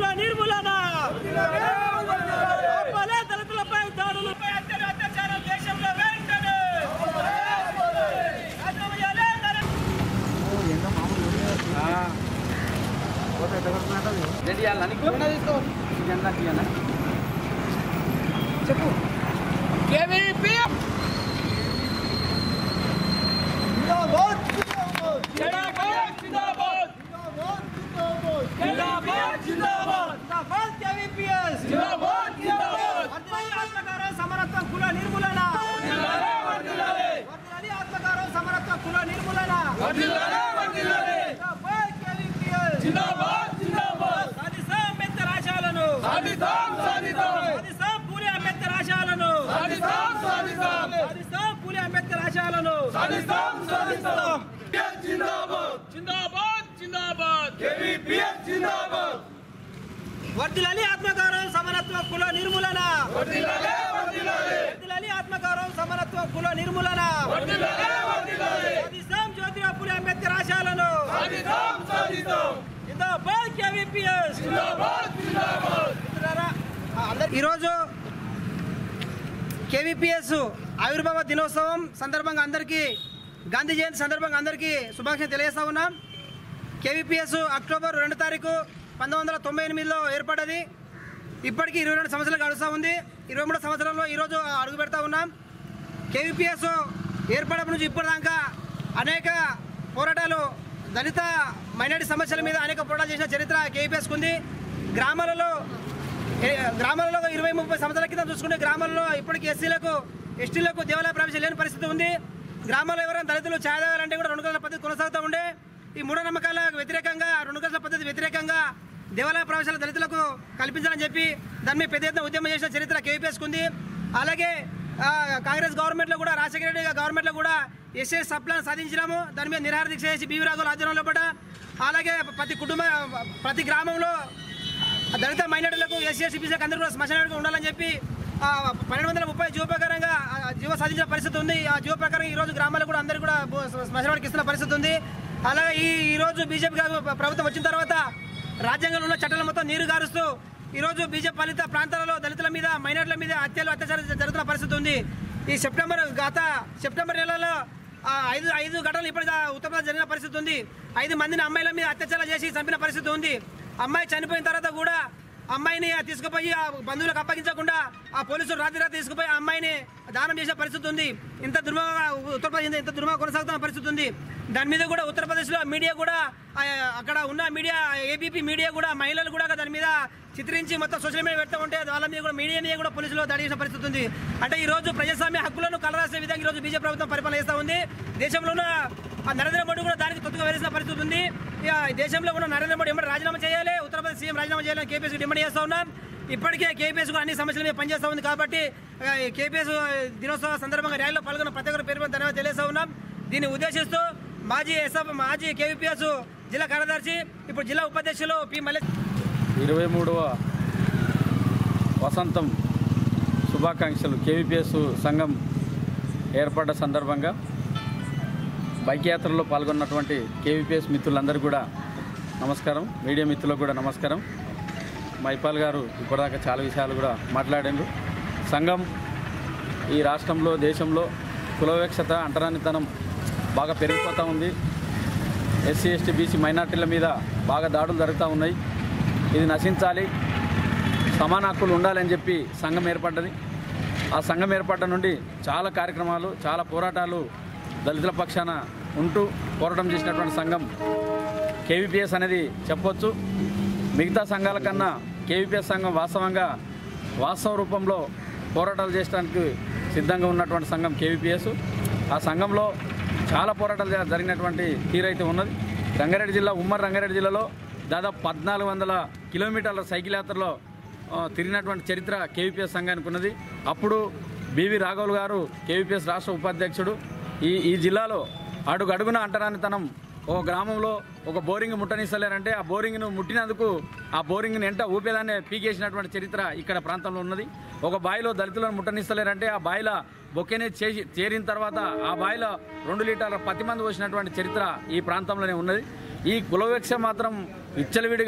కుల నిర్మూలన ఆపాలే దళితులపై దాడులపై అత్య- అత్యాచారం దేశంలో వెంటనే రాజ్యమయ్యాలే నరేంద్ర జిందాబాద్ జిందాబాద్ జిందాబాద్ జిందాబాద్ జిందాబాద్ కేవీపీఎస్ జిందాబాద్ జిందాబాద్ వర్ధిల్లాలి ఆత్మగౌరవ సమరత్వం కుల నిర్మూలన వర్ధిల్లాలి ఆత్మగౌరవ సమరత్వం కుల నిర్మూలన జిందాబాద్ కేవీపీఎస్ జిందాబాద్ జిందాబాద్ సాధిస్తాం అంబేద్కర్ ఆశయాలను సాధిస్తాం సాధిస్తాం సాధిస్తాం పూలే అంబేద్కర్ ఆశయాలను సాధిస్తాం సాధిస్తాం సాధిస్తాం పూలే అంబేద్కర్ ఆశయాలను సాధిస్తాం సాధిస్తాం జిందాబాద్ జిందాబాద్ జిందాబాద్ కేవీపీఎస్ జిందాబాద్ వర్ధిల్లాలి ఆత్మగౌరవం సమరత్వ కుల నిర్మూలన వర్ధిల్లాలి ఆత్మగౌరవం సమరత్వ కుల నిర్మూలన సాధిస్తాం జ్యోతిరావు పూలే అంబేద్కర్ ఆశయాలను జిందాబాద్ కేవీపీఎస్ మిత్రులారా, అందరి- ఈరోజు కేవీపీఎస్ ఆవిర్భావ దినోత్సవం సందర్భంగా అందరికీ గాంధీ జయంతి సందర్భంగా అందరికీ శుభాకాంక్షలు తెలియజేస్తా ఉన్నాం కేవీపీఎస్ అక్టోబర్ రెండు తారీఖు పంతొమ్మిది వందల తొంభై ఎనిమిదిలో ఏర్పడ్డది ఇప్పటికీ ఇరవై రెండు సంవత్సరాలు గడుస్తూ ఉంది ఇరవై మూడు సంవత్సరాల్లో ఈరోజు అడుగు పెడతా ఉన్నాం కేవీపీఎస్ ఏర్పడడం నుంచి ఇప్పటిదాకా అనేక పోరాటాలు దళిత మైనారిటీ సమస్యల మీద అనేక పోరాటాలు చేసిన చరిత్ర కేవీపీఎస్కి ఉంది గ్రామాలలో ఏ- గ్రామాలలో ఇరవై ముప్పై సంవత్సరాల కింద చూసుకుంటే గ్రామాల్లో ఇప్పటికీ ఎస్సీలకు ఎస్టీలకు దేవాలయ ప్రవేశం లేని పరిస్థితి ఉంది గ్రామాల్లో ఎవరైనా దళితులు ఛాయ్ తాగాలంటే కూడా రెండు గంటల పద్ధతి కొనసాగుతూ ఉండే ఈ మూఢనమ్మకాలకు వ్యతిరేకంగా రెండు గంటల పద్ధతి వ్యతిరేకంగా దేవాలయ ప్రవేశాలు దళితులకు కల్పించాలని చెప్పి దాని మీద పెద్ద ఎత్తున ఉద్యమం చేసిన చరిత్ర కేవీపీఎస్కి ఉంది అలాగే ఆ, కాంగ్రెస్ గవర్నమెంట్లో కూడా రాజశేఖర రెడ్డి గవర్నమెంట్లో కూడా ఎస్ఏ సప్లాన్ సాధించినాము దాని మీద నిరాహార దీక్ష చేసి బీవీ రాఘుల ఆధ్వర్యంలో పడ్డ అలాగే ప్రతి కుటుంబ ప్రతి గ్రామంలో దళిత మైనార్టీలకు ఎస్సీ ఎస్సీ బీసీలకు అందరూ కూడా శ్మశానానికి ఉండాలని చెప్పి ఆ, పన్నెండు వందల ముప్పై జీవో ప్రకారంగా ఆ, జీవో సాధించిన పరిస్థితి ఉంది ఆ జీవో ప్రకారం ఈ రోజు గ్రామాలకు కూడా అందరూ కూడా భూ- శ్మశానానికి ఇస్తున్న పరిస్థితి ఉంది అలాగే ఈ ఈ రోజు బీజేపీ ప్రభుత్వం వచ్చిన తర్వాత రాజ్యాంగంలో ఉన్న చట్టాలు మొత్తం నీరు గారుస్తూ ఈ రోజు బీజేపీ పాలిత ప్రాంతాలలో దళితుల మీద మైనార్టీల మీద హత్యలు అత్యాచారం జరుగుతున్న పరిస్థితి ఉంది ఈ సెప్టెంబర్ గత సెప్టెంబర్ నెలలో ఆ, ఐదు ఐదు ఘటనలు ఇప్పటికి ఉత్తరప్రదేశ్ జరిగిన పరిస్థితి ఉంది ఐదు మందిని అమ్మాయిల మీద అత్యాచారం చేసి చంపిన పరిస్థితి ఉంది అమ్మాయి చనిపోయిన తర్వాత కూడా అమ్మాయిని తీసుకుపోయి ఆ బంధువులకు అప్పగించకుండా ఆ పోలీసులు రాత్రి రాత్రి తీసుకుపోయి ఆ అమ్మాయిని దానం చేసే పరిస్థితి ఉంది ఇంత దుర్మార్గంగా ఉత్తరప్రదేశ్ ఇంత దుర్మార్గం కొనసాగుతున్న పరిస్థితి ఉంది దాని మీద కూడా ఉత్తరప్రదేశ్లో మీడియా కూడా ఆ, అక్కడ ఉన్న మీడియా ఏబీపీ మీడియా కూడా మహిళలు కూడా దాని మీద చిత్రించి మొత్తం సోషల్ మీడియా పెడతా ఉంటే వాళ్ళ మీద కూడా మీడియా మీద కూడా పోలీసులు దాడి చేసిన పరిస్థితి ఉంది అంటే ఈ రోజు ప్రజాస్వామ్య హక్కులను కలరాసే విధంగా ఈ రోజు బీజేపీ ప్రభుత్వం పరిపాలన చేస్తూ ఉంది దేశంలో ఉన్న ఆ నరేంద్ర మోడీ కూడా దానికి తొత్తుగా వేసిన పరిస్థితి ఉంది ఇక దేశంలో ఉన్న నరేంద్ర మోడీ ఎమ్మడి రాజీనామా చేయాలి ఉత్తరప్రదేశ్ సీఎం రాజీనామా చేయాలని కేపీఎస్ డిమాండ్ చేస్తా ఉన్నాం ఇప్పటికే కేపీఎస్ కూడా అన్ని సమస్యల మీద పనిచేస్తూ ఉంది కాబట్టి ఆ, ఈ కేపీఎస్ దినోత్సవ సందర్భంగా ర్యాలీలో పాల్గొన్న ప్రతి ఒక్కరి పేరు మీద ధన్యవాదాలు తెలియజేస్తా ఉన్నాం దీన్ని ఉద్దేశిస్తూ మాజీ ఎస్ఎఫ్ మాజీ కేవీపీఎస్ జిల్లా కార్యదర్శి ఇప్పుడు జిల్లా ఉపాధ్యక్షులు పి మల్లె ఇరవై మూడవ వసంతం శుభాకాంక్షలు కేవీపీఎస్ సంఘం ఏర్పడ్డ సందర్భంగా బైక్ యాత్రలో పాల్గొన్నటువంటి కేవీపీఎస్ మిత్రులందరూ కూడా నమస్కారం మీడియా మిత్రులకు కూడా నమస్కారం మైపాల్ గారు ఇప్పటిదాకా చాలా విషయాలు కూడా మాట్లాడారు సంఘం ఈ రాష్ట్రంలో దేశంలో కులవివక్షత అంటరానితనం బాగా పెరిగిపోతూ ఉంది ఎస్సీ ఎస్టీ బీసీ మైనార్టీల మీద బాగా దాడులు జరుగుతూ ఉన్నాయి ఇది నశించాలి సమాన హక్కులు ఉండాలని చెప్పి సంఘం ఏర్పడ్డది ఆ సంఘం ఏర్పడ్డ నుండి చాలా కార్యక్రమాలు చాలా పోరాటాలు దళితుల పక్షాన ఉంటూ పోరాటం చేసినటువంటి సంఘం కేవీపీఎస్ అనేది చెప్పొచ్చు మిగతా సంఘాల కన్నా కేవీపీఎస్ సంఘం వాస్తవంగా వాస్తవ రూపంలో పోరాటాలు చేయడానికి సిద్ధంగా ఉన్నటువంటి సంఘం కేవీపీఎస్ ఆ సంఘంలో చాలా పోరాటాలు జ- జరిగినటువంటి తీరైతే ఉన్నది రంగారెడ్డి జిల్లా ఉమ్మడి రంగారెడ్డి జిల్లాలో దాదాపు పద్నాలుగు వందల కిలోమీటర్ల సైకిల్ యాత్రలో ఆ, తిరిగినటువంటి చరిత్ర కేవీపీఎస్ సంఘానికి ఉన్నది అప్పుడు బివి రాఘవులు గారు కేవీపీఎస్ రాష్ట్ర ఉపాధ్యక్షుడు ఈ ఈ జిల్లాలో అడుగు అడుగున అంటరానితనం ఒక గ్రామంలో ఒక బోరింగ్ ముట్టనిస్తలేరంటే ఆ బోరింగ్ను ముట్టినందుకు ఆ బోరింగ్ని ఎంట ఊపేదాన్ని పీకేసినటువంటి చరిత్ర ఇక్కడ ప్రాంతంలో ఉన్నది ఒక బావిలో దళితులను ముట్టనిస్తలేరంటే ఆ బావిల బొక్కెనే చేసి చేరిన తర్వాత ఆ బావిలో రెండు లీటర్ల పత్తి మంది పోసినటువంటి చరిత్ర ఈ ప్రాంతంలోనే ఉన్నది ఈ కులవివక్ష మాత్రం విచ్చలవిడిగా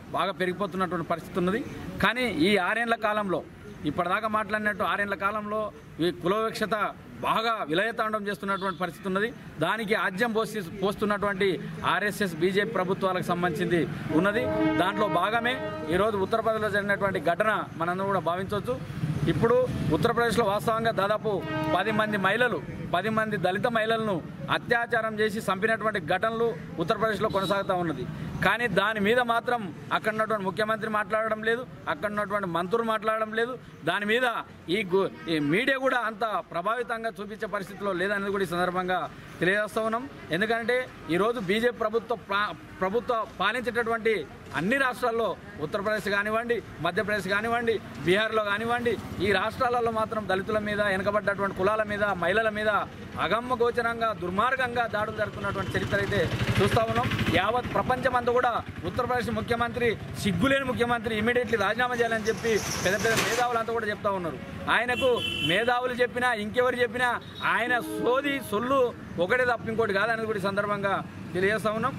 బాగా పెరిగిపోతున్నటువంటి పరిస్థితి ఉన్నది కానీ ఈ ఆరేళ్ల కాలంలో ఇప్పటిదాకా మాట్లాడినట్టు ఆరేళ్ల కాలంలో ఈ కులవివక్షత బాగా విలయతాండం చేస్తున్నటువంటి పరిస్థితి ఉన్నది దానికి ఆజ్యం పోసి పోస్తున్నటువంటి ఆర్ఎస్ఎస్ బీజేపీ ప్రభుత్వాలకు సంబంధించింది ఉన్నది దాంట్లో భాగమే ఈరోజు ఉత్తరప్రదేశ్లో జరిగినటువంటి ఘటన మనందరం కూడా భావించవచ్చు ఇప్పుడు ఉత్తరప్రదేశ్లో వాస్తవంగా దాదాపు పది మంది మహిళలు పది మంది దళిత మహిళలను అత్యాచారం చేసి చంపినటువంటి ఘటనలు ఉత్తరప్రదేశ్లో కొనసాగుతూ ఉన్నది కానీ దాని మీద మాత్రం అక్కడ ఉన్నటువంటి ముఖ్యమంత్రి మాట్లాడడం లేదు అక్కడ ఉన్నటువంటి మంత్రులు మాట్లాడడం లేదు దాని మీద ఈ గు- ఈ మీడియా కూడా అంత ప్రభావితంగా చూపించే పరిస్థితిలో లేదనేది కూడా ఈ సందర్భంగా తెలియజేస్తూ ఉన్నాం ఎందుకంటే ఈరోజు బీజేపీ ప్రభుత్వ ప్రా- ప్రభుత్వ పాలించేటటువంటి అన్ని రాష్ట్రాల్లో ఉత్తరప్రదేశ్ కానివ్వండి మధ్యప్రదేశ్ కానివ్వండి బీహార్లో కానివ్వండి ఈ రాష్ట్రాలలో మాత్రం దళితుల మీద వెనకబడ్డటువంటి కులాల మీద మహిళల మీద అగమ్మ గోచరంగా దుర్మార్గంగా దాడులు జరుపుకున్నటువంటి చరిత్ర అయితే చూస్తా ఉన్నాం యావత్ ప్రపంచమంతా కూడా ఉత్తరప్రదేశ్ ముఖ్యమంత్రి సిగ్గులేని ముఖ్యమంత్రి ఇమీడియట్లీ రాజీనామా చేయాలని చెప్పి పెద్ద పెద్ద మేధావులంతా కూడా చెప్తా ఉన్నారు ఆయనకు మేధావులు చెప్పినా ఇంకెవరు చెప్పినా ఆయన సోది సొల్లు ఒకటే తప్ప ఇంకోటి కాదనేది కూడా ఈ సందర్భంగా తెలియజేస్తా ఉన్నాం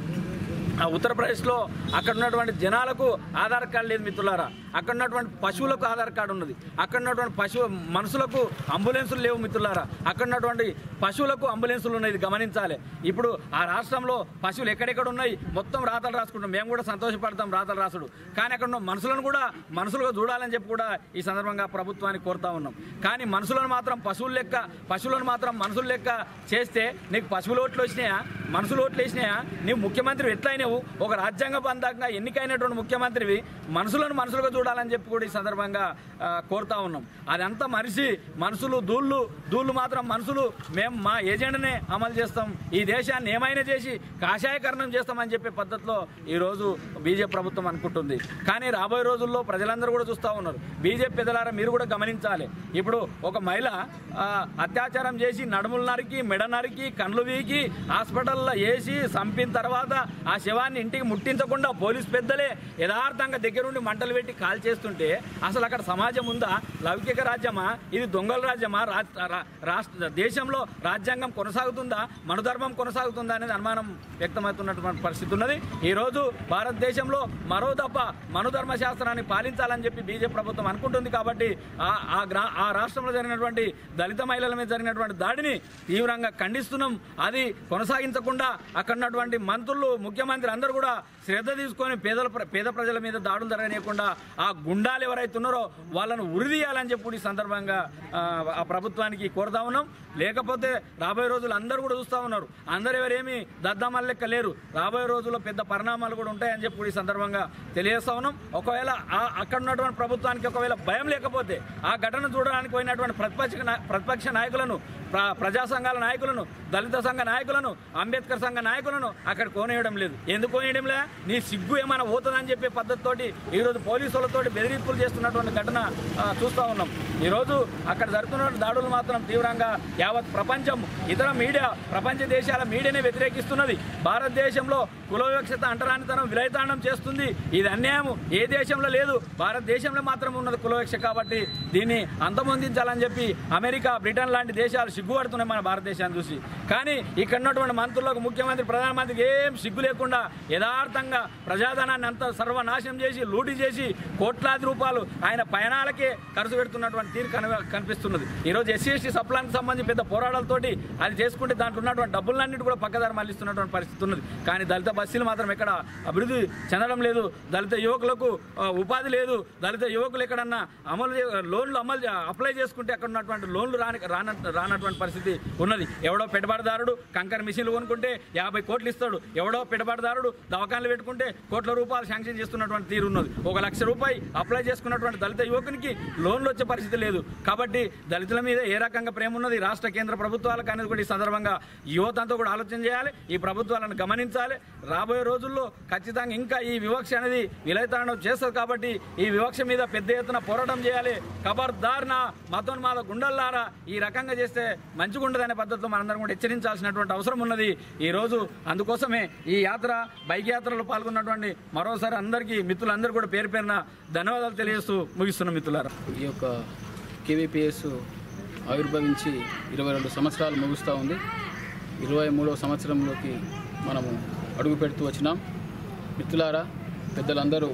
ఆ ఉత్తరప్రదేశ్లో అక్కడ ఉన్నటువంటి జనాలకు ఆధార్ కార్డు లేదు మిత్రులారా అక్కడ ఉన్నటువంటి పశువులకు ఆధార్ కార్డు ఉన్నది అక్కడ ఉన్నటువంటి పశువు మనుషులకు అంబులెన్సులు లేవు మిత్రులారా అక్కడ ఉన్నటువంటి పశువులకు అంబులెన్సులు ఉన్నాయి ఇది గమనించాలి ఇప్పుడు ఆ రాష్ట్రంలో పశువులు ఎక్కడెక్కడ ఉన్నాయి మొత్తం రాతలు రాసుకుంటాం మేము కూడా సంతోషపడతాం రాతలు రాసుడు కానీ అక్కడ ఉన్న మనుషులను కూడా మనుషులుగా చూడాలని చెప్పి కూడా ఈ సందర్భంగా ప్రభుత్వాన్ని కోరుతా ఉన్నాం కానీ మనుషులను మాత్రం పశువుల లెక్క పశువులను మాత్రం మనుషుల లెక్క చేస్తే నీకు పశువుల ఓట్లు వచ్చినాయా మనుషులు ఓట్లు వేసినాయా నీవు ముఖ్యమంత్రి ఎట్లయినావు ఒక రాజ్యాంగబద్ధంగా ఎన్నికైనటువంటి ముఖ్యమంత్రివి మనుషులను మనుషులుగా చూడాలని చెప్పి కూడా ఈ సందర్భంగా ఆ, కోరుతా ఉన్నాం అదంతా మనిషి మనుషులు దూళ్ళు దూళ్ళు మాత్రం మనుషులు మేము మా ఏజెండానే అమలు చేస్తాం ఈ దేశాన్ని ఏమైనా చేసి కాషాయకరణం చేస్తామని చెప్పే పద్ధతిలో ఈరోజు బీజేపీ ప్రభుత్వం అనుకుంటుంది కానీ రాబోయే రోజుల్లో ప్రజలందరూ కూడా చూస్తూ ఉన్నారు బీజేపీ పెద్దలారా మీరు కూడా గమనించాలి ఇప్పుడు ఒక మహిళ ఆ, అత్యాచారం చేసి నడుములు నరికి మెడ నరికి కండ్లు వీకి హాస్పిటల్లో వేసి చంపిన తర్వాత ఆ శవాన్ని ఇంటికి ముట్టించకుండా పోలీస్ పెద్దలే యథార్థంగా దగ్గరుండి మంటలు పెట్టి కాల్ చేస్తుంటే అసలు అక్కడ సమాజం ఉందా లౌకిక రాజ్యమా ఇది దొంగల రాజ్యమా రా- రా- రాష్ట్ర దేశంలో రాజ్యాంగం కొనసాగుతుందా మనుధర్మం కొనసాగుతుందా అనేది అనుమానం వ్యక్తమవుతున్నటువంటి పరిస్థితి ఉన్నది ఈరోజు భారతదేశంలో మరో దప్ప మనుధర్మ శాస్త్రాన్ని పాలించాలని చెప్పి బీజేపీ ప్రభుత్వం అనుకుంటుంది కాబట్టి ఆ ఆ గ్రా ఆ రాష్ట్రంలో జరిగినటువంటి దళిత మహిళల మీద జరిగినటువంటి దాడిని తీవ్రంగా ఖండిస్తున్నాం అది కొనసాగించకుండా అక్కడ ఉన్నటువంటి మంత్రులు ముఖ్యమంత్రి అందరూ కూడా శ్రద్ధ తీసుకొని పేదల ప్ర- పేద ప్రజల మీద దాడులు జరగనీయకుండా ఆ గుండాలు ఎవరైతే ఉన్నారో వాళ్ళను ఉరిదీయాలని చెప్పి కూడా ఈ సందర్భంగా ఆ, ఆ ప్రభుత్వానికి కోరుతా ఉన్నాం లేకపోతే రాబోయే రోజులు అందరూ కూడా చూస్తూ ఉన్నారు అందరు ఎవరేమి దద్దమ్మల లెక్క లేరు రాబోయే రోజుల్లో పెద్ద పరిణామాలు కూడా ఉంటాయని చెప్పి కూడా ఈ సందర్భంగా తెలియజేస్తా ఉన్నాం ఒకవేళ ఆ- అక్కడ ఉన్నటువంటి ప్రభుత్వానికి ఒకవేళ భయం లేకపోతే ఆ ఘటన చూడడానికి పోయినటువంటి ప్రతిపక్ష నా- ప్రతిపక్ష నాయకులను ప్ర- ప్రజా సంఘాల నాయకులను దళిత సంఘ నాయకులను అంబేద్కర్ సంఘ నాయకులను అక్కడ కోనేయడం లేదు ఎందుకు కోనేయడం లే నీ సిగ్గు ఏమైనా పోతుందని చెప్పే పద్ధతితోటి ఈరోజు పోలీసులతోటి బెదిరింపులు చేస్తున్నటువంటి ఘటన ఆ, చూస్తూ ఉన్నాం ఈరోజు అక్కడ జరుగుతున్న దాడులు మాత్రం తీవ్రంగా యావత్ ప్రపంచం ఇతర మీడియా ప్రపంచ దేశాల మీడియానే వ్యతిరేకిస్తున్నది భారతదేశంలో కుల వివక్షత అంటరానితనం విలయతాండం చేస్తుంది ఇది అన్యాయం ఏ దేశంలో లేదు భారతదేశంలో మాత్రం ఉన్నది కుల వివక్ష కాబట్టి దీన్ని అంతమొందించాలని చెప్పి అమెరికా బ్రిటన్ లాంటి దేశాలు సిగ్గుపడుతున్నాయి మన భారతదేశాన్ని చూసి కానీ ఇక్కడ ఉన్నటువంటి మంత్రులకు ముఖ్యమంత్రి ప్రధానమంత్రికి ఏం సిగ్గు లేకుండా యథార్థంగా ప్రజాధనాన్ని అంతా సర్వనాశనం చేసి లూటీ చేసి కోట్లాది రూపాయలు ఆయన పయనాలకే ఖర్చు పెడుతున్నటువంటి తీరు కన కనిపిస్తున్నది ఈరోజు ఎస్సీ ఎస్టీ సప్లానికి సంబంధించి పెద్ద పోరాటాలతోటి అది చేసుకుంటే దాంట్లో ఉన్నటువంటి డబ్బులన్నిటి కూడా పక్కదారి మళ్ళిస్తున్నటువంటి పరిస్థితి ఉన్నది కానీ దళిత బస్సులు మాత్రం ఎక్కడ అభివృద్ధి చెందడం లేదు దళిత యువకులకు ఆ, ఉపాధి లేదు దళిత యువకులు ఎక్కడన్నా అమలు చే- లోన్లు అమలు చే- అప్లై చేసుకుంటే అక్కడ ఉన్నటువంటి లోన్లు రాని రాన రానటువంటి పరిస్థితి ఉన్నది ఎవడో పెట్టుబడిదారుడు కంకర మిషన్లు కొనుక్కుంటే యాభై కోట్లు ఇస్తాడు ఎవడో పెట్టుబడిదారుడు దవాఖాన్లు పెట్టుకుంటే కోట్ల రూపాయలు శాంక్షన్ చేస్తున్నటువంటి తీరు ఉన్నది ఒక లక్ష రూపాయి అప్లై చేసుకున్నటువంటి దళిత యువకునికి లోన్లు వచ్చే పరిస్థితి లేదు కాబట్టి దళితుల మీద ఏ రకంగా ప్రేమ ఉన్నది రాష్ట్ర కేంద్ర ప్రభుత్వాలకు అనేది కూడా ఈ సందర్భంగా యువత అంతా కూడా ఆలోచన చేయాలి ఈ ప్రభుత్వాలను గమనించాలి రాబోయే రోజుల్లో ఖచ్చితంగా ఇంకా ఈ వివక్ష అనేది విలయతాండం చేస్తుంది కాబట్టి ఈ వివక్ష మీద పెద్ద ఎత్తున పోరాటం చేయాలి ఖబర్దార్ నా మతోన్మాద గుండల్లారా ఈ రకంగా చేస్తే మంచిగా ఉండదనే పద్ధతిలో మనందరం కూడా హెచ్చరించాల్సినటువంటి అవసరం ఉన్నది ఈ రోజు అందుకోసమే ఈ యాత్ర బైక్ యాత్రలో పాల్గొన్నటువంటి మరోసారి అందరికీ మిత్రులందరూ కూడా పేరు పేరున ధన్యవాదాలు తెలియజేస్తూ ముగిస్తున్న మిత్రులారా ఈ యొక్క కేవీపీఎస్ ఆవిర్భవించి ఇరవై రెండు సంవత్సరాలు ముగుస్తూ ఉంది ఇరవై మూడవ సంవత్సరంలోకి మనము అడుగు పెడుతూ వచ్చినాం మిత్రులారా పెద్దలందరూ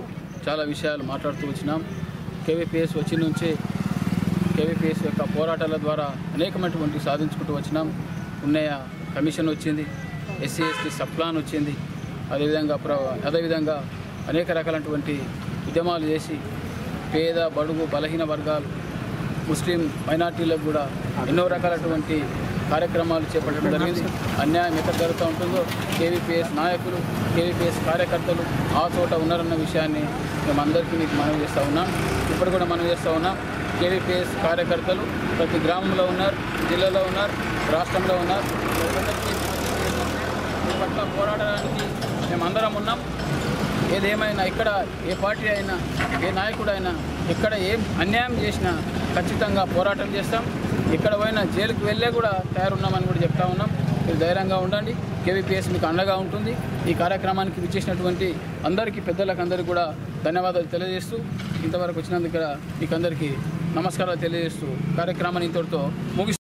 చాలా విషయాలు మాట్లాడుతూ వచ్చినాం కేవీపీఎస్ వచ్చి నుంచి కేవీపీఎస్ యొక్క పోరాటాల ద్వారా అనేకమైనటువంటి సాధించుకుంటూ వచ్చినాం ఉన్నయ కమిషన్ వచ్చింది ఎస్సీ ఎస్టీ సబ్ ప్లాన్ వచ్చింది అదేవిధంగా ప్ర అదేవిధంగా అనేక రకాలైనటువంటి ఉద్యమాలు చేసి పేద బడుగు బలహీన వర్గాలు ముస్లిం మైనార్టీలకు కూడా ఎన్నో రకాలైనటువంటి కార్యక్రమాలు చేపట్టడం జరిగింది అన్యాయం ఎక్కడ జరుగుతూ ఉంటుందో కేవీపీఎస్ నాయకులు కేవీపీఎస్ కార్యకర్తలు ఆ చోట ఉన్నారన్న విషయాన్ని మేము అందరికీ మీకు మనవి చేస్తూ ఉన్నాం ఇప్పుడు కూడా మనం చేస్తూ ఉన్నాం కేవీపీఎస్ కార్యకర్తలు ప్రతి గ్రామంలో ఉన్నారు జిల్లాలో ఉన్నారు రాష్ట్రంలో ఉన్నారు వీళ్ళందరికీ ఈ పట్ల పోరాడడానికి మేమందరం ఉన్నాం ఏదేమైనా ఇక్కడ ఏ పార్టీ అయినా ఏ నాయకుడు అయినా ఎక్కడ ఏం అన్యాయం చేసినా ఖచ్చితంగా పోరాటం చేస్తాం ఎక్కడ పోయినా జైలుకు వెళ్ళే కూడా తయారున్నామని కూడా చెప్తా ఉన్నాం మీరు ధైర్యంగా ఉండండి కేవీపీఎస్ మీకు అండగా ఉంటుంది ఈ కార్యక్రమానికి విచ్చేసినటువంటి అందరికీ పెద్దలకు అందరికీ కూడా ధన్యవాదాలు తెలియజేస్తూ ఇంతవరకు వచ్చినందుకు మీకు అందరికీ నమస్కారాలు తెలియజేస్తూ కార్యక్రమాన్ని ఇంతటితో ముగి